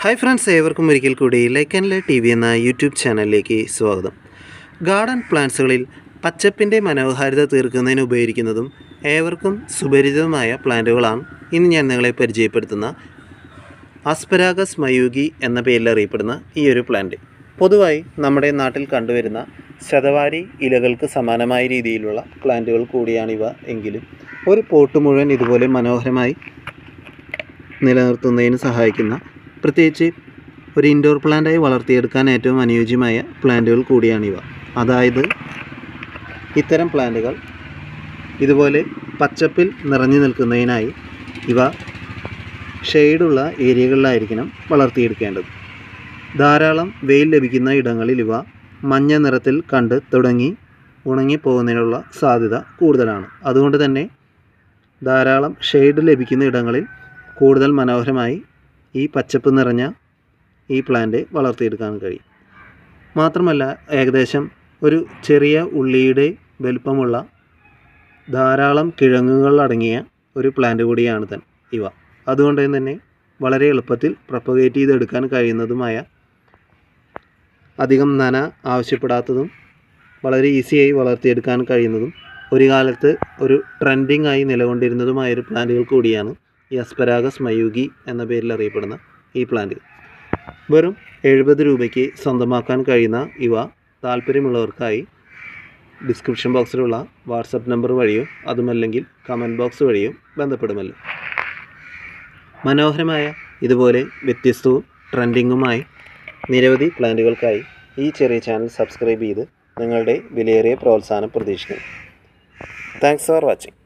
hi friends ഏവർക്കും ഒരിക്കൽ കൂടി like and lie T V എന്ന യൂട്യൂബ് ചാനലിലേക്ക് സ്വാഗതം ഗാർഡൻ പ്ലാന്റ്സുകളിൽ പച്ചപ്പിൻ്റെ മനോഹാരിത തീർക്കുന്നതിന് ഉപയോഗിക്കുന്നതും ഏവർക്കും സുപരിചിതമായ പ്ലാന്റുകളാണ് ഇന്ന് ഞാൻ നിങ്ങളെ പരിചയപ്പെടുത്തുന്ന ആസ്പരാഗസ് മയൂഗി എന്ന പേരിൽ അറിയപ്പെടുന്ന ഈ ഒരു പ്ലാന്റ് പൊതുവായി നമ്മുടെ നാട്ടിൽ കണ്ടുവരുന്ന ശതവാരി ഇലകൾക്ക് സമാനമായ രീതിയിലുള്ള പ്ലാന്റുകൾ കൂടിയാണിവ എങ്കിലും ഒരു പോട്ട് മുഴുവൻ ഇതുപോലെ മനോഹരമായി നിലനിർത്തുന്നതിന് സഹായിക്കുന്ന പ്രത്യേകിച്ച് ഒരു ഇൻഡോർ പ്ലാന്റായി വളർത്തിയെടുക്കാൻ ഏറ്റവും അനുയോജ്യമായ പ്ലാന്റുകൾ കൂടിയാണിവ അതായത് ഇത്തരം പ്ലാന്റുകൾ ഇതുപോലെ പച്ചപ്പിൽ നിറഞ്ഞു നിൽക്കുന്നതിനായി ഇവ ഷെയ്ഡുള്ള ഏരിയകളിലായിരിക്കണം വളർത്തിയെടുക്കേണ്ടത് ധാരാളം വെയിൽ ലഭിക്കുന്ന ഇടങ്ങളിൽ ഇവ മഞ്ഞ നിറത്തിൽ കണ്ട് തുടങ്ങി ഉണങ്ങിപ്പോകുന്നതിനുള്ള സാധ്യത കൂടുതലാണ് അതുകൊണ്ട് തന്നെ ധാരാളം ഷെയ്ഡ് ലഭിക്കുന്ന ഇടങ്ങളിൽ കൂടുതൽ മനോഹരമായി ഈ പച്ചപ്പ് നിറഞ്ഞ ഈ പ്ലാന്റ് വളർത്തിയെടുക്കാൻ കഴിയും മാത്രമല്ല ഏകദേശം ഒരു ചെറിയ ഉള്ളിയുടെ വലുപ്പമുള്ള ധാരാളം കിഴങ്ങുകൾ അടങ്ങിയ ഒരു പ്ലാന്റ് കൂടിയാണ് തൻ ഇവ അതുകൊണ്ട് തന്നെ വളരെ എളുപ്പത്തിൽ പ്രൊപ്പഗേറ്റ് ചെയ്തെടുക്കാൻ കഴിയുന്നതുമായ അധികം നന ആവശ്യപ്പെടാത്തതും വളരെ ഈസിയായി വളർത്തിയെടുക്കാൻ കഴിയുന്നതും ഒരു കാലത്ത് ഒരു ട്രെൻഡിങ് ആയി നിലകൊണ്ടിരുന്നതുമായ ഒരു പ്ലാന്റുകൾ കൂടിയാണ് ഈ അസ്പരാഗസ് മയൂഗി എന്ന പേരിൽ അറിയപ്പെടുന്ന ഈ പ്ലാന്റുകൾ വെറും എഴുപത് രൂപയ്ക്ക് സ്വന്തമാക്കാൻ കഴിയുന്ന ഇവ താല്പര്യമുള്ളവർക്കായി ഡിസ്ക്രിപ്ഷൻ ബോക്സിലുള്ള വാട്സപ്പ് നമ്പർ വഴിയോ അതുമല്ലെങ്കിൽ കമൻറ്റ് ബോക്സ് വഴിയോ ബന്ധപ്പെടുമല്ലോ മനോഹരമായ ഇതുപോലെ വ്യത്യസ്തവും ട്രെൻഡിങ്ങുമായി നിരവധി പ്ലാന്റുകൾക്കായി ഈ ചെറിയ ചാനൽ സബ്സ്ക്രൈബ് ചെയ്ത് നിങ്ങളുടെ വിലയേറിയ പ്രോത്സാഹനം പ്രതീക്ഷിക്കുന്നു താങ്ക്സ് ഫോർ വാച്ചിങ്